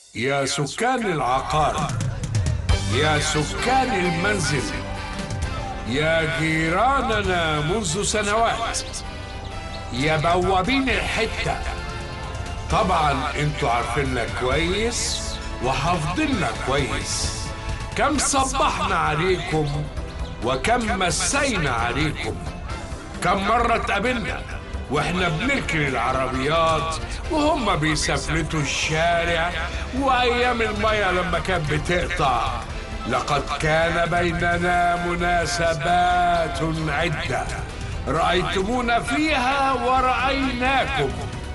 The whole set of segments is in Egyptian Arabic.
يا سكان العقار يا سكان المنزل يا جيراننا منذ سنوات يا بوابين الحتة طبعا انتوا عارفيننا كويس وحافظيننا كويس كم صبحنا عليكم وكم مسينا عليكم كم مرة اتقابلنا واحنا بنركن العربيات وهم بيسفلتوا الشارع وايام المية لما كانت بتقطع لقد كان بيننا مناسبات عدة رأيتمونا فيها ورأيناكم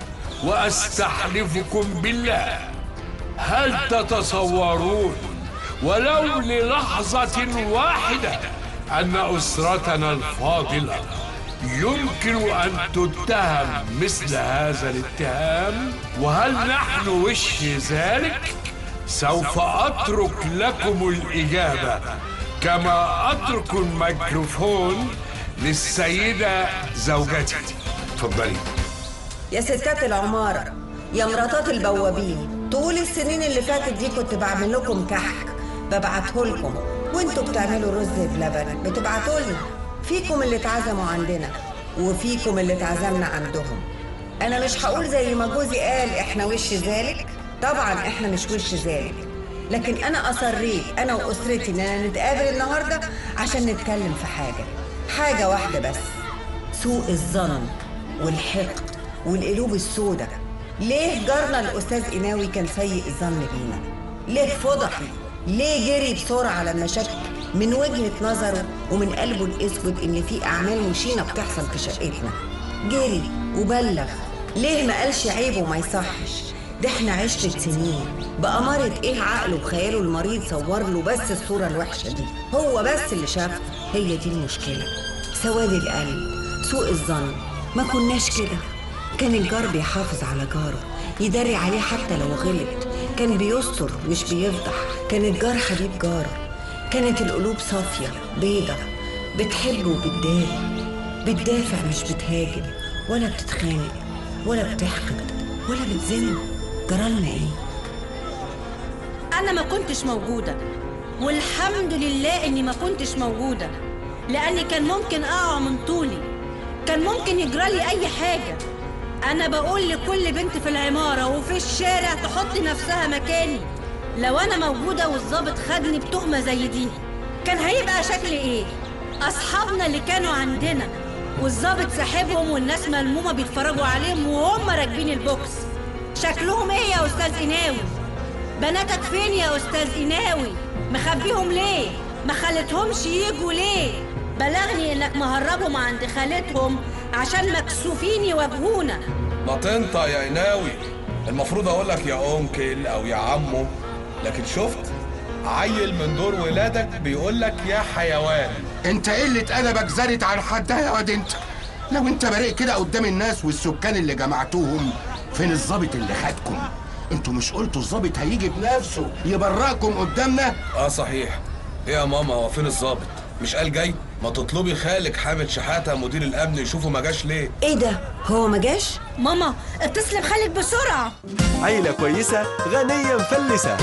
وأستحلفكم بالله هل تتصورون ولو للحظة واحدة أن أسرتنا الفاضلة يمكن أن تتهم مثل هذا الاتهام وهل نحن وش ذلك؟ سوف أترك لكم الإجابة كما أترك الميكروفون للسيدة زوجتي تفضلي يا ستات العمارة يا مراتات البوابين طول السنين اللي فاتت دي كنت بعمل لكم كحك ببعته لكم وانتوا بتعملوا رز بلبن بتبعتوا لنا فيكم اللي اتعزموا عندنا وفيكم اللي اتعزمنا عندهم انا مش هقول زي ما جوزي قال احنا وش ذلك طبعا احنا مش وش ذلك لكن انا اصريت انا واسرتي اننا نتقابل النهارده عشان نتكلم في حاجه حاجه واحده بس سوء الظن والحقد والقلوب السوداء ليه جارنا الاستاذ قناوي كان سيء الظن بينا ليه فضح ليه جري بسرعه لما شك من وجهه نظره ومن قلبه الاسود ان في اعمال مشينه بتحصل في شقتنا جري وبلغ ليه ما قالش عيب وما يصحش ده احنا عشرة سنين بأمارة ايه عقله وخياله المريض صور له بس الصورة الوحشة دي هو بس اللي شافها هي دي المشكلة سواد القلب سوء الظن ما كناش كده كان الجار بيحافظ على جاره يدري عليه حتى لو غلط كان بيستر مش بيفضح كان الجار حبيب جاره كانت القلوب صافية بيضة بتحب وبتداري بتدافع مش بتهاجم ولا بتتخانق ولا بتحقد ولا بتذم جرالنا ايه أنا ما كنتش موجودة والحمد لله إني ما كنتش موجودة لأني كان ممكن أقع من طولي كان ممكن يجرالي أي حاجة أنا بقول لكل بنت في العمارة وفي الشارع تحط نفسها مكاني لو أنا موجودة والظابط خدني بتهمة زي دي كان هيبقى شكلي إيه؟ أصحابنا اللي كانوا عندنا والظابط ساحبهم والناس ملمومة بيتفرجوا عليهم وهم راكبين البوكس شكلهم إيه يا أستاذ قناوي؟ بناتك فين يا أستاذ قناوي؟ مخبيهم ليه؟ ما خلتهمش يجوا ليه؟ بلغني إنك مهربهم عند خالتهم عشان مكسوفين يواجهونا ما تنطق يا قناوي المفروض اقول لك يا انكل او يا عمو لكن شفت عيل من دور ولادك بيقول لك يا حيوان انت قلة ادبك زادت عن حدها يا واد انت لو انت بريء كده قدام الناس والسكان اللي جمعتوهم فين الظابط اللي خدكم انتوا مش قلتوا الظابط هيجي بنفسه يبرأكم قدامنا اه صحيح ايه يا ماما هو فين الظابط مش قال جاي ما تطلبي خالك حامد شحاته مدير الامن يشوفه ما جاش ليه ايه ده هو ما جاش ماما اتصل بخالك بسرعة عيلة كويسة غنية مفلسة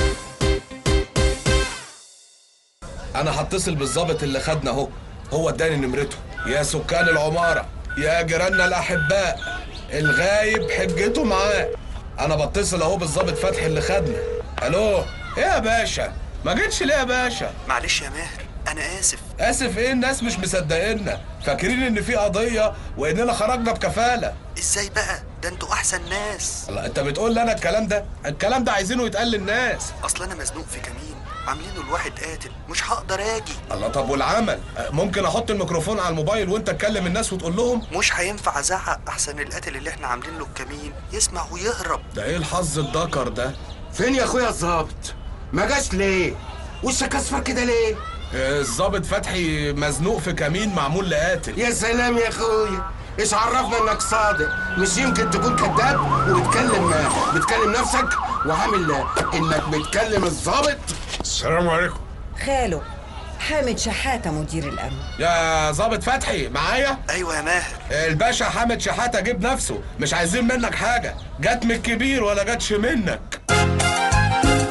انا هتصل بالظابط اللي خدنا اهو هو اداني نمرته يا سكان العماره يا جيراننا الاحباء الغايب حجته معاه انا بتصل اهو بالظابط فتحي اللي خدنا الو ايه يا باشا ما جيتش ليه يا باشا معلش يا ماهر انا اسف اسف ايه الناس مش مصدقيننا فاكرين ان في قضيه واننا خرجنا بكفاله ازاي بقى ده انتوا احسن ناس الله انت بتقول لي انا الكلام ده الكلام ده عايزينه يتقال للناس اصل انا مزنوق في كمين عاملينه الواحد قاتل مش هقدر اجي الله طب والعمل ممكن احط الميكروفون على الموبايل وانت تكلم الناس وتقول لهم مش هينفع ازعق احسن القاتل اللي احنا عاملين له الكمين يسمع ويهرب ده ايه الحظ الدكر ده فين يا اخويا الظابط ما جاش ليه وشك اصفر كده ليه الظابط فتحي مزنوق في كمين معمول لقاتل يا سلام يا اخويا ايش عرفنا انك صادق مش يمكن تكون كذاب وبتكلم بتكلم نفسك وعامل انك بتكلم الظابط السلام عليكم خاله حامد شحاتة مدير الأمن يا ظابط فتحي معايا ايوه يا ماهر الباشا حامد شحاته جيب نفسه مش عايزين منك حاجه جت من الكبير ولا جاتش منك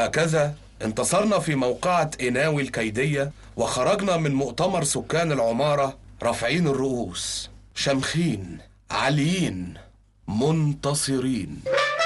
وهكذا انتصرنا في موقعة إناوي الكيدية وخرجنا من مؤتمر سكان العمارة رافعين الرؤوس شمخين عاليين منتصرين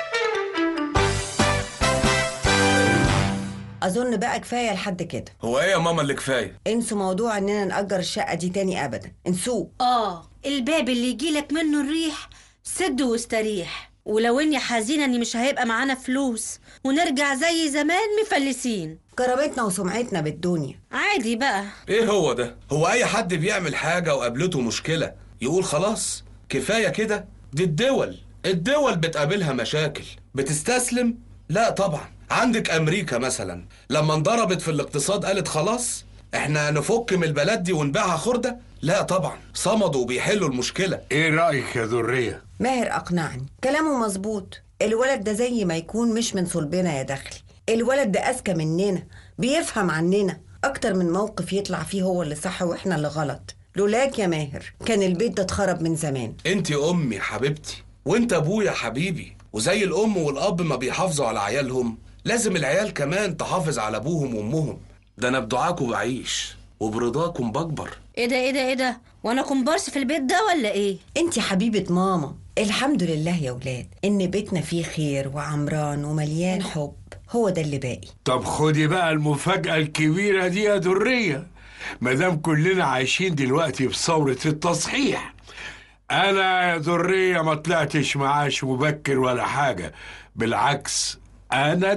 اظن بقى كفايه لحد كده هو ايه يا ماما اللي كفايه انسوا موضوع اننا نأجر الشقه دي تاني ابدا انسوه اه الباب اللي يجيلك منه الريح سد واستريح ولو اني حزينه اني مش هيبقى معانا فلوس ونرجع زي زمان مفلسين كرامتنا وسمعتنا بالدنيا عادي بقى ايه هو ده هو اي حد بيعمل حاجة وقابلته مشكلة يقول خلاص كفاية كده دي الدول الدول بتقابلها مشاكل بتستسلم لا طبعا عندك امريكا مثلا لما انضربت في الاقتصاد قالت خلاص احنا نفك من البلد دي ونبيعها خردة لا طبعا صمدوا وبيحلوا المشكلة ايه رأيك يا ذرية ماهر اقنعني كلامه مظبوط الولد ده زي ما يكون مش من صلبنا يا دخلي الولد ده اذكى مننا بيفهم عننا اكتر من موقف يطلع فيه هو اللي صح واحنا اللي غلط لولاك يا ماهر كان البيت ده اتخرب من زمان انت امي حبيبتي وانت ابويا حبيبي وزي الام والاب ما بيحافظوا على عيالهم لازم العيال كمان تحافظ على ابوهم وامهم ده انا بدعاكم بعيش وبرضاكم بكبر ايه ده ايه ده ايه ده وانا كومبارس في البيت ده ولا ايه انت حبيبة ماما الحمد لله يا ولاد ان بيتنا فيه خير وعمران ومليان حب هو ده اللي باقي طب خدي بقى المفاجأة الكبيرة دي يا ذرية مادام كلنا عايشين دلوقتي في ثورة التصحيح أنا يا ذرية ما طلعتش معاش مبكر ولا حاجة بالعكس أنا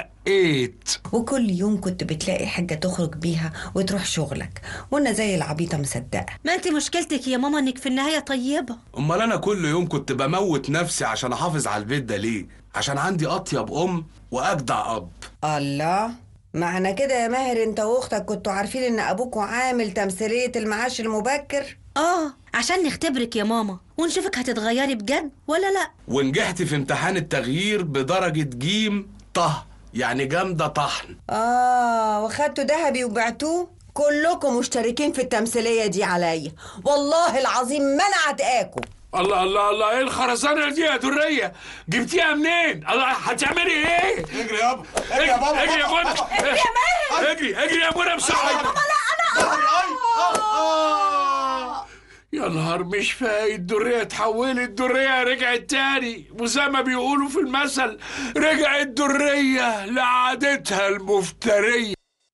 اترقيت وكل يوم كنت بتلاقي حاجة تخرج بيها وتروح شغلك وانا زي العبيطة مصدقة ما انت مشكلتك يا ماما انك في النهايه طيبه امال انا كل يوم كنت بموت نفسي عشان احافظ على البيت ده ليه عشان عندي اطيب ام واجدع اب الله معنى كده يا ماهر انت واختك كنتوا عارفين ان ابوكوا عامل تمثيلية المعاش المبكر اه عشان نختبرك يا ماما ونشوفك هتتغيري بجد ولا لا ونجحت في امتحان التغيير بدرجة جيم طه يعني جامدة طحن اه واخدتوا ذهبي وبعتوه كلكم مشتركين في التمثيلية دي عليا والله العظيم ما انا عتقاكوا الله الله الله ايه الخرسانة دي يا ذرية جبتيها منين الله هتعملي ايه اجري يابا اجري يا بابا اجري يا منى اجري يا ماهر اجري اجري يا منى بسرعة يا نهار مش فايت الدرية اتحولت الدرية رجعت تاني وزي ما بيقولوا في المثل رجعت درية لعادتها المفترية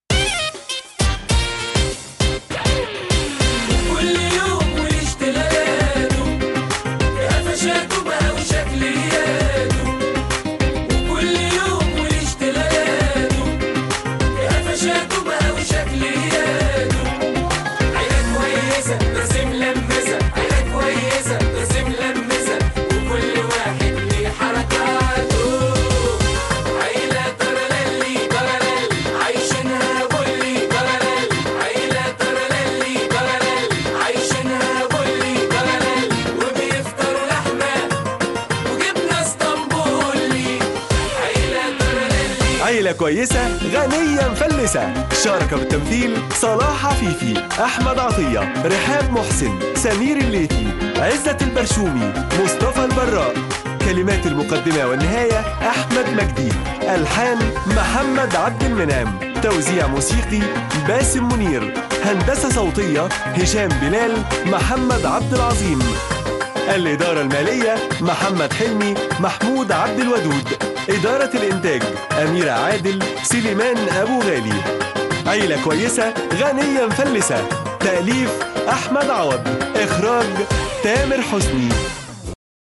كل يوم واشتغالاته قفشاته بقى وشكلياته وكل يوم واشتغالاته قفشاته بقى وشكلياته عيلة كويسة بس ملمسة عيلة كويسة بس ملمسة وكل واحد ليه حركاته عيلة ترللي ترلل عايشينها بولي ترلل عيلة ترللي ترلل عايشينها بولي ترلل وبيفطروا لحمة وجبنة اسطنبولي عيلة ترللي عيلة كويسة غنية مفلسة شارك بالتمثيل صلاح عفيفي أحمد عطية رحاب محسن سمير الليثي عزة البرشومي مصطفى البراء كلمات المقدمة والنهاية أحمد مجدي ألحان محمد عبد المنعم توزيع موسيقي باسم منير هندسة صوتية هشام بلال محمد عبد العظيم الإدارة المالية محمد حلمي محمود عبد الودود إدارة الإنتاج أميرة عادل سليمان أبو غالي عيلة كويسة غنية مفلسة تأليف أحمد عوض إخراج تامر حسني